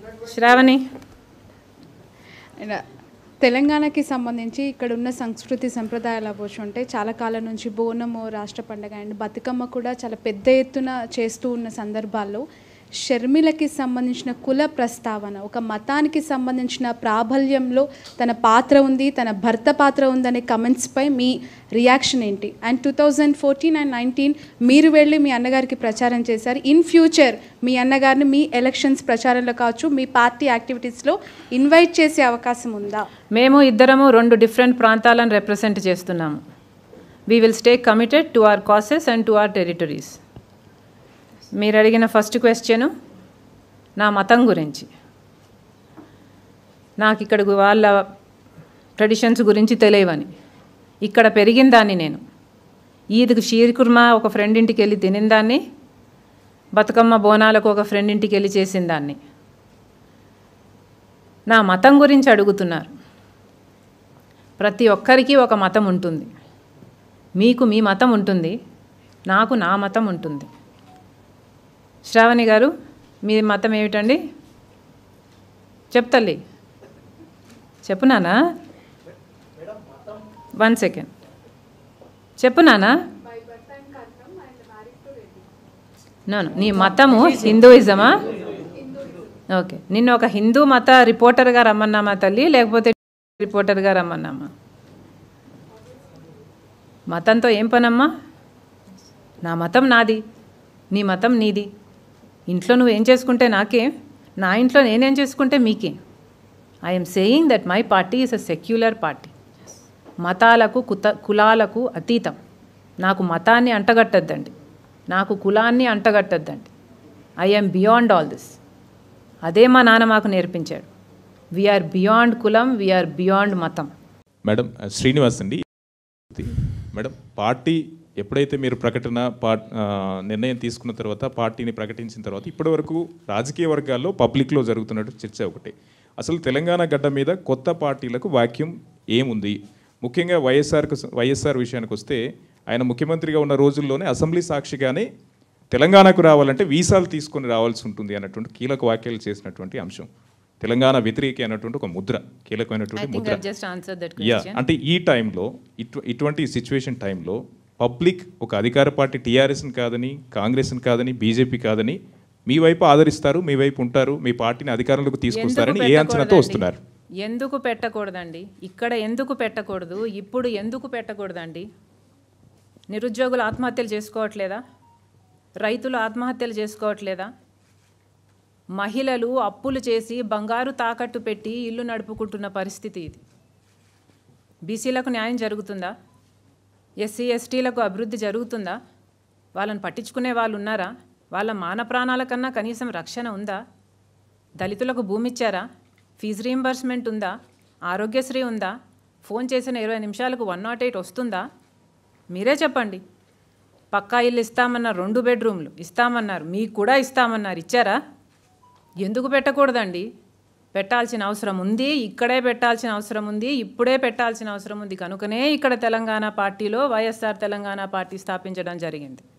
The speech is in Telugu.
శ్రావణి అండ్ తెలంగాణకి సంబంధించి ఇక్కడ ఉన్న సంస్కృతి సంప్రదాయాలు అవ్వచ్చు అంటే చాలా కాలం నుంచి బోనము రాష్ట్ర పండగ అండ్ బతుకమ్మ కూడా చాలా పెద్ద ఎత్తున చేస్తూ ఉన్న సందర్భాల్లో షర్మిలకి సంబంధించిన కుల ప్రస్తావన ఒక మతానికి సంబంధించిన ప్రాబల్యంలో తన పాత్ర ఉంది తన భర్త పాత్ర ఉందనే కమెంట్స్పై మీ రియాక్షన్ ఏంటి and two thousand fourteen and nineteen మీరు వెళ్ళి మీ అన్నగారికి ప్రచారం చేశారు ఇన్ ఫ్యూచర్ మీ అన్నగారిని మీ ఎలక్షన్స్ ప్రచారంలో కావచ్చు మీ పార్టీ యాక్టివిటీస్లో ఇన్వైట్ చేసే అవకాశం ఉందా మేము ఇద్దరము రెండు డిఫరెంట్ ప్రాంతాలను రిప్రజెంట్ చేస్తున్నాము we will stay committed to our causes and to our territories మీరు అడిగిన ఫస్ట్ క్వశ్చను నా మతం గురించి నాకు ఇక్కడ వాళ్ళ ట్రెడిషన్స్ గురించి తెలియవని ఇక్కడ పెరిగిన దాన్ని నేను ఈద్కి షీర్ కుర్మా ఒక ఫ్రెండ్ ఇంటికి వెళ్ళి తినిన దాన్ని బతుకమ్మ బోనాలకు ఒక ఫ్రెండ్ ఇంటికి వెళ్ళి చేసిన దాన్ని నా మతం గురించి అడుగుతున్నారు ప్రతి ఒక్కరికి ఒక మతం ఉంటుంది మీకు మీ మతం ఉంటుంది నాకు నా మతం ఉంటుంది శ్రావణి గారు మీ మతం ఏమిటండి చెప్తల్లి చెప్పు నానా వన్ సెకండ్ చెప్పు నానా నోను నీ మతము హిందూయిజమా ఓకే నిన్ను ఒక హిందూ మత రిపోర్టర్గా రమ్మన్నామా తల్లి లేకపోతే రిపోర్టర్గా రమ్మన్నామా మతంతో ఏం పనమ్మా నా మతం నాది నీ మతం నీది ఇంట్లో నువ్వు ఏం చేసుకుంటే నాకే నా ఇంట్లో నేనేం చేసుకుంటే మీకే I'm saying that my party is a secular party మతాలకు కుత కులాలకు అతీతం నాకు మతాన్ని అంటగట్టద్దండి నాకు కులాన్ని అంటగట్టద్దండి ఐఎమ్ బియాండ్ ఆల్ దిస్ అదే మా నాన్న మాకు నేర్పించాడు వీఆర్ బియాండ్ కులం వీఆర్ బియాండ్ మతం మేడం శ్రీనివాస్ అండి మేడం పార్టీ ఎప్పుడైతే మీరు ప్రకటన పా ఆ, నిర్ణయం తీసుకున్న తర్వాత పార్టీని ప్రకటించిన తర్వాత ఇప్పటివరకు రాజకీయ వర్గాల్లో పబ్లిక్లో జరుగుతున్నట్టు చర్చ ఒకటి అసలు తెలంగాణ గడ్డ మీద కొత్త పార్టీలకు వాక్యం ఏముంది ముఖ్యంగా వైఎస్ఆర్కు వైఎస్ఆర్ విషయానికి వస్తే ఆయన ముఖ్యమంత్రిగా ఉన్న రోజుల్లోనే అసెంబ్లీ సాక్షిగానే తెలంగాణకు రావాలంటే వీసాలు తీసుకొని రావాల్సి ఉంటుంది అన్నటువంటి కీలక వ్యాఖ్యలు చేసినటువంటి అంశం తెలంగాణ వ్యతిరేకి అన్నటువంటి ఒక ముద్ర ఐ కీలకమైనటువంటి థింక్ ముద్ర I just answer that yeah question అంటే ఈ టైంలో ఇటు ఇటువంటి సిచ్యువేషన్ టైంలో పబ్లిక్ ఒక అధికార పార్టీ టీఆర్ఎస్ని కాదని కాంగ్రెస్ని కాదని బీజేపీ కాదని మీ వైపు ఆదరిస్తారు మీ వైపు ఉంటారు మీ పార్టీని అధికారంలోకి తీసుకొస్తారని ఏ అంచనాతో వస్తున్నారు ఎందుకు పెట్టకూడదండి ఇక్కడ ఎందుకు పెట్టకూడదు ఇప్పుడు ఎందుకు పెట్టకూడదండి నిరుద్యోగులు ఆత్మహత్యలు చేసుకోవట్లేదా రైతులు ఆత్మహత్యలు చేసుకోవట్లేదా మహిళలు అప్పులు చేసి బంగారు తాకట్టు పెట్టి ఇల్లు నడుపుకుంటున్న పరిస్థితి ఇది బీసీలకు న్యాయం జరుగుతుందా ఎస్సీ ఎస్టీలకు అభివృద్ధి జరుగుతుందా వాళ్ళని పట్టించుకునే వాళ్ళు ఉన్నారా వాళ్ళ మాన ప్రాణాల కన్నా కనీసం రక్షణ ఉందా దళితులకు భూమి ఇచ్చారా ఫీజు రీంబర్స్మెంట్ ఉందా ఆరోగ్యశ్రీ ఉందా ఫోన్ చేసిన ఇరవై నిమిషాలకు వన్ నాట్ ఎయిట్ వస్తుందా మీరే చెప్పండి పక్కా ఇల్లు ఇస్తామన్నారు రెండు బెడ్రూమ్లు ఇస్తామన్నారు మీకు కూడా ఇస్తామన్నారు ఇచ్చారా ఎందుకు పెట్టకూడదండి పెట్టాల్సిన అవసరం ఉంది ఇక్కడే పెట్టాల్సిన అవసరం ఉంది ఇప్పుడే పెట్టాల్సిన అవసరం ఉంది కనుకనే ఇక్కడ తెలంగాణ పార్టీలో వైఎస్ఆర్ తెలంగాణ పార్టీ స్థాపించడం జరిగింది